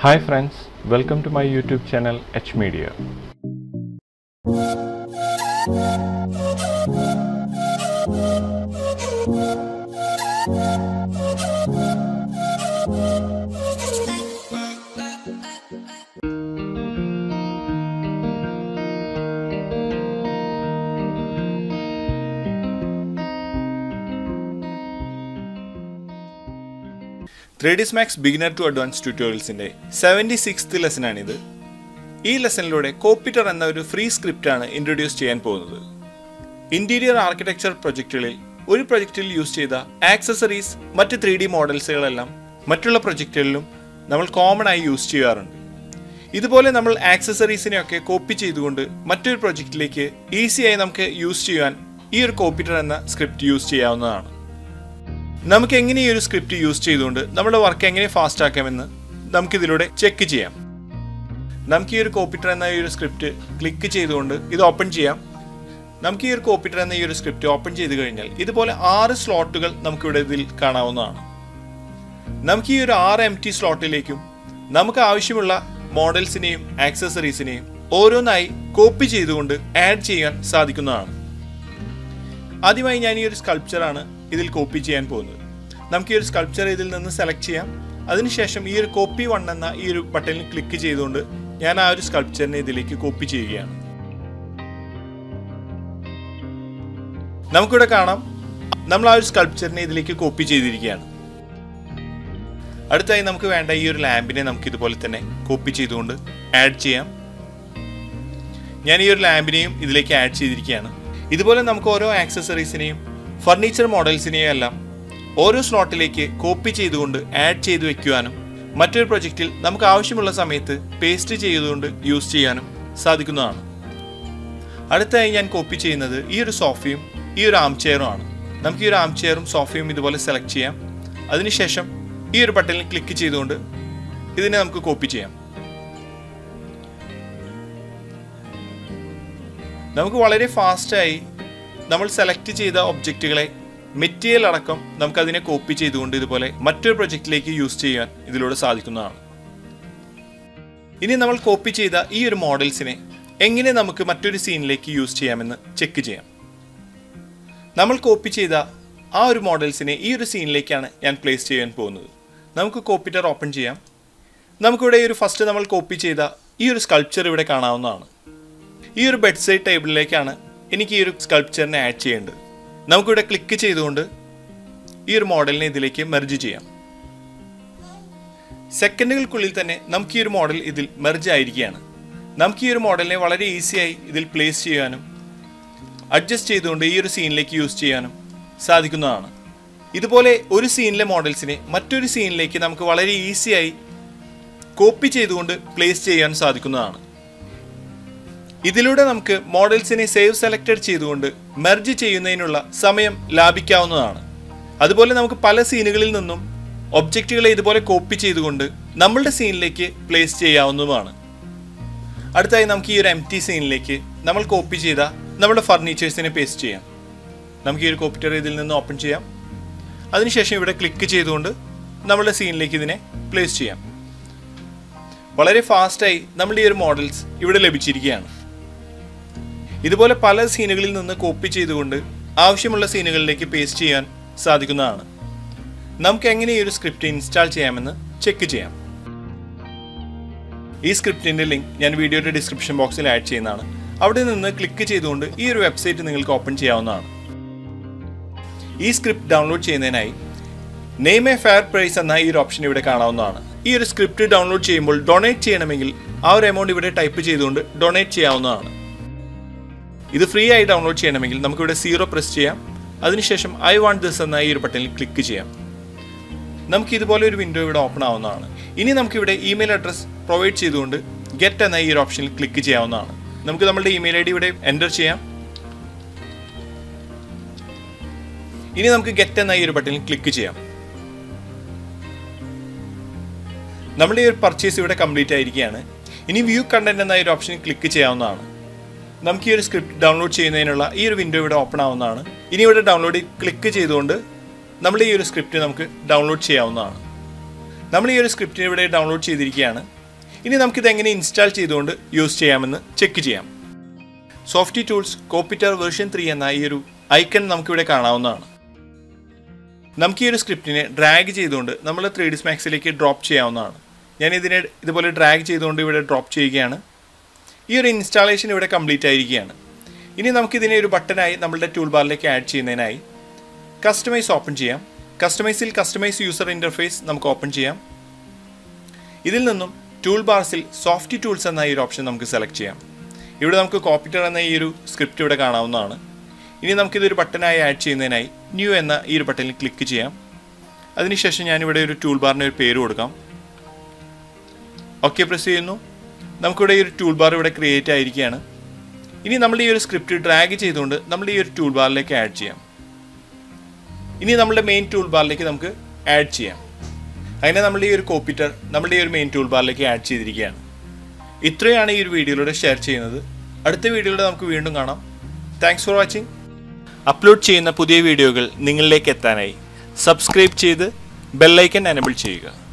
Hi friends, welcome to my YouTube channel H Media. Three ds max beginner to advance ട്യൂട്ടോറിയൽസിന്റെ seventy sixth ലെസനാണിത് ഈ ലെസണിലൂടെ കോപ്പിറ്റർ എന്ന ഒരു ഫ്രീ സ്ക്രിപ്റ്റാണ് ഇൻട്രൊഡ്യൂസ് ചെയ്യാൻ പോകുന്നത് ഇന്റീരിയർ ആർക്കിടെക്ചർ പ്രൊജക്റ്റുകളിൽ ഒരു പ്രൊജക്റ്റിൽ യൂസ് ചെയ്ത ആക്സസറീസ് മറ്റ് ത്രീ ഡി മോഡൽസുകളെല്ലാം മറ്റുള്ള പ്രൊജക്റ്റുകളിലും നമ്മൾ കോമൺ ആയി യൂസ് ചെയ്യാറുണ്ട് ഇതുപോലെ നമ്മൾ ആക്സസറീസിനെയൊക്കെ കോപ്പി ചെയ്തുകൊണ്ട് മറ്റൊരു പ്രൊജക്റ്റിലേക്ക് ഈസിയായി നമുക്ക് യൂസ് ചെയ്യാൻ ഈ ഒരു കോപ്പിറ്റർ എന്ന സ്ക്രിപ്റ്റ് യൂസ് ചെയ്യാവുന്നതാണ് നമുക്ക് എങ്ങനെ ഈ ഒരു സ്ക്രിപ്റ്റ് യൂസ് ചെയ്തുകൊണ്ട് നമ്മുടെ വർക്ക് എങ്ങനെ ഫാസ്റ്റ് ആക്കാമെന്ന് നമുക്കിതിലൂടെ ചെക്ക് ചെയ്യാം നമുക്ക് ഈ ഒരു കോപ്പിറ്റർ എന്ന ഈ ഒരു സ്ക്രിപ്റ്റ് ക്ലിക്ക് ചെയ്തുകൊണ്ട് ഇത് ഓപ്പൺ ചെയ്യാം നമുക്ക് ഈ ഒരു കോപ്പിറ്റർ എന്ന ഈ ഒരു സ്ക്രിപ്റ്റ് ഓപ്പൺ ചെയ്ത് കഴിഞ്ഞാൽ ഇതുപോലെ ആറ് സ്ലോട്ടുകൾ നമുക്കിവിടെ ഇതിൽ കാണാവുന്നതാണ് നമുക്ക് ഈ ഒരു ആറ് എം ടി സ്ലോട്ടിലേക്കും നമുക്ക് ആവശ്യമുള്ള മോഡൽസിനെയും ആക്സസറീസിനെയും ഓരോന്നായി കോപ്പി ചെയ്തുകൊണ്ട് ആഡ് ചെയ്യാൻ സാധിക്കുന്നതാണ് ആദ്യമായി ഞാൻ ഈ ഒരു സ്കൾപ്ചറാണ് ഇതിൽ കോപ്പി ചെയ്യാൻ പോകുന്നത് നമുക്ക് ഈ ഒരു സ്കൾപ്ചർ ഇതിൽ നിന്ന് സെലക്ട് ചെയ്യാം അതിനുശേഷം ഈ ഒരു കോപ്പി വൺ എന്ന ഈ ഒരു ബട്ടണിൽ ക്ലിക്ക് ചെയ്തുകൊണ്ട് ഞാൻ ആ ഒരു സ്കൾപ്ചറിനെ ഇതിലേക്ക് കോപ്പി ചെയ്യുകയാണ് നമുക്കിവിടെ കാണാം നമ്മൾ ആ ഒരു സ്കൾപ്ചറിനെ ഇതിലേക്ക് കോപ്പി ചെയ്തിരിക്കുകയാണ് അടുത്തായി നമുക്ക് വേണ്ട ഈ ഒരു ലാമ്പിനെ നമുക്ക് ഇതുപോലെ തന്നെ കോപ്പി ചെയ്തുകൊണ്ട് ആഡ് ചെയ്യാം ഞാൻ ഈ ഒരു ലാമ്പിനെയും ഇതിലേക്ക് ആഡ് ചെയ്തിരിക്കുകയാണ് ഇതുപോലെ നമുക്ക് ഓരോ ആക്സസറീസിനെയും ഫർണിച്ചർ മോഡൽസിനെയും എല്ലാം ഓരോ സ്ലോട്ടിലേക്ക് കോപ്പി ചെയ്തുകൊണ്ട് ആഡ് ചെയ്ത് വെക്കുവാനും മറ്റൊരു പ്രൊജക്റ്റിൽ നമുക്ക് ആവശ്യമുള്ള സമയത്ത് പേസ്റ്റ് ചെയ്തുകൊണ്ട് യൂസ് ചെയ്യാനും സാധിക്കുന്നതാണ് അടുത്തായി ഞാൻ കോപ്പി ചെയ്യുന്നത് ഈ ഒരു സോഫയും ഈ ഒരു ആം ചെയറും ആണ് നമുക്ക് ഈ ഒരു ആം ചെയറും സോഫയും ഇതുപോലെ സെലക്ട് ചെയ്യാം അതിനുശേഷം ഈ ഒരു ബട്ടണിൽ ക്ലിക്ക് ചെയ്തുകൊണ്ട് ഇതിനെ നമുക്ക് കോപ്പി ചെയ്യാം നമുക്ക് വളരെ ഫാസ്റ്റായി നമ്മൾ സെലക്ട് ചെയ്ത ഒബ്ജക്റ്റുകളെ മെറ്റീരിയൽ അടക്കം നമുക്ക് അതിനെ കോപ്പി ചെയ്തുകൊണ്ട് ഇതുപോലെ മറ്റൊരു പ്രൊജക്റ്റിലേക്ക് യൂസ് ചെയ്യാൻ ഇതിലൂടെ സാധിക്കുന്നതാണ് ഇനി നമ്മൾ കോപ്പി ചെയ്ത ഈ ഒരു മോഡൽസിനെ എങ്ങനെ നമുക്ക് മറ്റൊരു സീനിലേക്ക് യൂസ് ചെയ്യാമെന്ന് ചെക്ക് ചെയ്യാം നമ്മൾ കോപ്പി ചെയ്ത ആ ഒരു മോഡൽസിനെ ഈ ഒരു സീനിലേക്കാണ് ഞാൻ പ്ലേസ് ചെയ്യാൻ പോകുന്നത് നമുക്ക് കോപ്പിറ്റർ ഓപ്പൺ ചെയ്യാം നമുക്കിവിടെ ഈ ഒരു ഫസ്റ്റ് നമ്മൾ കോപ്പി ചെയ്ത ഈ ഒരു സ്കൾപ്ചർ ഇവിടെ കാണാവുന്നതാണ് ഈ ഒരു ബെഡ് സൈഡ് ടേബിളിലേക്കാണ് എനിക്ക് ഈ ഒരു സ്കൾപ്ചറിനെ ആഡ് ചെയ്യേണ്ടത് നമുക്കിവിടെ ക്ലിക്ക് ചെയ്തുകൊണ്ട് ഈ ഒരു മോഡലിനെ ഇതിലേക്ക് മെർജ് ചെയ്യാം സെക്കൻഡുകൾക്കുള്ളിൽ തന്നെ നമുക്ക് ഈ ഒരു മോഡൽ ഇതിൽ മെർജ് ആയിരിക്കുകയാണ് നമുക്ക് ഈ ഒരു മോഡലിനെ വളരെ ഈസിയായി ഇതിൽ പ്ലേസ് ചെയ്യാനും അഡ്ജസ്റ്റ് ചെയ്തുകൊണ്ട് ഈ ഒരു സീനിലേക്ക് യൂസ് ചെയ്യാനും സാധിക്കുന്നതാണ് ഇതുപോലെ ഒരു സീനിലെ മോഡൽസിനെ മറ്റൊരു സീനിലേക്ക് നമുക്ക് വളരെ ഈസിയായി കോപ്പി ചെയ്തുകൊണ്ട് പ്ലേസ് ചെയ്യാൻ സാധിക്കുന്നതാണ് ഇതിലൂടെ നമുക്ക് മോഡൽസിനെ സേവ് സെലക്റ്റഡ് ചെയ്തുകൊണ്ട് മെർജ് ചെയ്യുന്നതിനുള്ള സമയം ലാഭിക്കാവുന്നതാണ് അതുപോലെ നമുക്ക് പല സീനുകളിൽ നിന്നും ഒബ്ജക്റ്റുകളെ ഇതുപോലെ കോപ്പി ചെയ്തുകൊണ്ട് നമ്മളുടെ സീനിലേക്ക് പ്ലേസ് ചെയ്യാവുന്നതുമാണ് അടുത്തായി നമുക്ക് ഈ ഒരു എം ടി സീനിലേക്ക് നമ്മൾ കോപ്പി ചെയ്ത നമ്മുടെ ഫർണിച്ചേഴ്സിനെ പേസ്റ്റ് ചെയ്യാം നമുക്ക് ഈ ഒരു കോപ്പിറ്റർ ഇതിൽ നിന്ന് ഓപ്പൺ ചെയ്യാം അതിനുശേഷം ഇവിടെ ക്ലിക്ക് ചെയ്തുകൊണ്ട് നമ്മുടെ സീനിലേക്ക് ഇതിനെ പ്ലേസ് ചെയ്യാം വളരെ ഫാസ്റ്റായി നമ്മുടെ ഈ ഒരു മോഡൽസ് ഇവിടെ ലഭിച്ചിരിക്കുകയാണ് ഇതുപോലെ പല സീനുകളിൽ നിന്ന് കോപ്പി ചെയ്തുകൊണ്ട് ആവശ്യമുള്ള സീനുകളിലേക്ക് പേസ്റ്റ് ചെയ്യാൻ സാധിക്കുന്നതാണ് നമുക്ക് എങ്ങനെ ഈ ഒരു സ്ക്രിപ്റ്റ് ഇൻസ്റ്റാൾ ചെയ്യാമെന്ന് ചെക്ക് ചെയ്യാം ഈ സ്ക്രിപ്റ്റിന്റെ ലിങ്ക് ഞാൻ വീഡിയോയുടെ ഡിസ്ക്രിപ്ഷൻ ബോക്സിൽ ആഡ് ചെയ്യുന്നതാണ് അവിടെ നിന്ന് ക്ലിക്ക് ചെയ്തുകൊണ്ട് ഈ ഒരു വെബ്സൈറ്റ് നിങ്ങൾക്ക് ഓപ്പൺ ചെയ്യാവുന്നതാണ് ഈ സ്ക്രിപ്റ്റ് ഡൗൺലോഡ് ചെയ്യുന്നതിനായി നെയിം എ ഫെയർ പ്രൈസ് എന്ന ഈ ഒരു ഓപ്ഷൻ ഇവിടെ കാണാവുന്നതാണ് ഈ ഒരു സ്ക്രിപ്റ്റ് ഡൗൺലോഡ് ചെയ്യുമ്പോൾ ഡൊണേറ്റ് ചെയ്യണമെങ്കിൽ ആ ഒരു എമൗണ്ട് ഇവിടെ ടൈപ്പ് ചെയ്തുകൊണ്ട് ഡൊണേറ്റ് ചെയ്യാവുന്നതാണ് ഇത് ഫ്രീ ആയി ഡൗൺലോഡ് ചെയ്യണമെങ്കിൽ നമുക്കിവിടെ സീറോ പ്രസ് ചെയ്യാം അതിനുശേഷം ഐ വാണ്ട് ദിസ് എന്ന ഈ ഒരു ബട്ടണിൽ ക്ലിക്ക് ചെയ്യാം നമുക്ക് ഇതുപോലെ ഒരു വിൻഡോ ഇവിടെ ഓപ്പൺ ആവുന്നതാണ് ഇനി നമുക്കിവിടെ ഇമെയിൽ അഡ്രസ് പ്രൊവൈഡ് ചെയ്തുകൊണ്ട് ഗെറ്റ് എന്ന ഈ ഒരു ഓപ്ഷനിൽ ക്ലിക്ക് ചെയ്യാവുന്നതാണ് നമുക്ക് നമ്മുടെ ഇമെയിൽ ഐ ഡി ഇവിടെ എൻ്റർ ചെയ്യാം ഇനി നമുക്ക് ഗെറ്റ് എന്ന ഈ ഒരു ബട്ടണിൽ ക്ലിക്ക് ചെയ്യാം നമ്മുടെ ഈ ഒരു പർച്ചേസ് ഇവിടെ കംപ്ലീറ്റ് ആയിരിക്കുകയാണ് ഇനി വ്യൂ കണ്ടന്റ് എന്ന ഈ ഒരു ഓപ്ഷനിൽ ക്ലിക്ക് ചെയ്യാവുന്നതാണ് നമുക്ക് ഈ ഒരു സ്ക്രിപ്റ്റ് ഡൗൺലോഡ് ചെയ്യുന്നതിനുള്ള ഈ ഒരു വിൻഡോ ഇവിടെ ഓപ്പൺ ആവുന്നതാണ് ഇനി ഇവിടെ ഡൗൺലോഡിൽ ക്ലിക്ക് ചെയ്തുകൊണ്ട് നമ്മൾ ഈ ഒരു സ്ക്രിപ്റ്റ് നമുക്ക് ഡൗൺലോഡ് ചെയ്യാവുന്നതാണ് നമ്മൾ ഈ ഒരു സ്ക്രിപ്റ്റിന് ഇവിടെ ഡൗൺലോഡ് ചെയ്തിരിക്കുകയാണ് ഇനി നമുക്കിത് എങ്ങനെ ഇൻസ്റ്റാൾ ചെയ്തുകൊണ്ട് യൂസ് ചെയ്യാമെന്ന് ചെക്ക് ചെയ്യാം Softy Tools Copitor version three എന്ന ഈ ഒരു ഐക്കൺ നമുക്കിവിടെ കാണാവുന്നതാണ് നമുക്ക് ഈ ഒരു സ്ക്രിപ്റ്റിനെ ഡ്രാഗ് ചെയ്തുകൊണ്ട് നമ്മൾ ത്രീ ഡി സ്മാക്സിലേക്ക് ഡ്രോപ്പ് ചെയ്യാവുന്നതാണ് ഞാൻ ഇതിനെ ഇതുപോലെ ഡ്രാഗ് ചെയ്തുകൊണ്ട് ഇവിടെ ഡ്രോപ്പ് ചെയ്യുകയാണ് ഈ ഒരു ഇൻസ്റ്റാളേഷൻ ഇവിടെ കംപ്ലീറ്റ് ആയിരിക്കുകയാണ് ഇനി നമുക്കിതിനെ ഒരു ബട്ടനായി നമ്മളുടെ ടൂൾ ബാറിലേക്ക് ആഡ് ചെയ്യുന്നതിനായി കസ്റ്റമൈസ് ഓപ്പൺ ചെയ്യാം കസ്റ്റമൈസിൽ കസ്റ്റമൈസ് യൂസർ ഇൻ്റർഫേസ് നമുക്ക് ഓപ്പൺ ചെയ്യാം ഇതിൽ നിന്നും ടൂൾ ബാർസിൽ സോഫ്റ്റ് ടൂൾസ് എന്ന ഈ ഒരു ഓപ്ഷൻ നമുക്ക് സെലക്ട് ചെയ്യാം ഇവിടെ നമുക്ക് കോപ്പിറ്റർ എന്ന ഈ ഒരു സ്ക്രിപ്റ്റ് ഇവിടെ കാണാവുന്നതാണ് ഇനി നമുക്കിതൊരു ബട്ടനായി ആഡ് ചെയ്യുന്നതിനായി ന്യൂ എന്ന ഈ ഒരു ബട്ടണിൽ ക്ലിക്ക് ചെയ്യാം അതിനുശേഷം ഞാനിവിടെ ഒരു ടൂൾ ബാറിന് ഒരു പേര് കൊടുക്കാം ഓക്കെ പ്രസ് ചെയ്യുന്നു നമുക്കിവിടെ ഈ ഒരു ടൂൾ ബാർ ഇവിടെ ക്രിയേറ്റ് ആയിരിക്കുകയാണ് ഇനി നമ്മൾ ഈ ഒരു സ്ക്രിപ്റ്റ് ഡ്രാഗ് ചെയ്തുകൊണ്ട് നമ്മൾ ഈ ഒരു ടൂൾ ബാറിലേക്ക് ആഡ് ചെയ്യാം ഇനി നമ്മുടെ മെയിൻ ടൂൾ ബാറിലേക്ക് നമുക്ക് ആഡ് ചെയ്യാം അങ്ങനെ നമ്മൾ ഈ ഒരു കോപ്പിറ്റർ നമ്മുടെ ഈ ഒരു മെയിൻ ടൂൾ ബാറിലേക്ക് ആഡ് ചെയ്തിരിക്കുകയാണ് ഇത്രയാണ് ഈ ഒരു വീഡിയോയിലൂടെ ഷെയർ ചെയ്യുന്നത് അടുത്ത വീഡിയോയിലൂടെ നമുക്ക് വീണ്ടും കാണാം താങ്ക്സ് ഫോർ വാച്ചിങ് അപ്ലോഡ് ചെയ്യുന്ന പുതിയ വീഡിയോകൾ നിങ്ങളിലേക്ക് എത്താനായി സബ്സ്ക്രൈബ് ചെയ്ത് ബെല്ലൈക്കൻ എനബിൾ ചെയ്യുക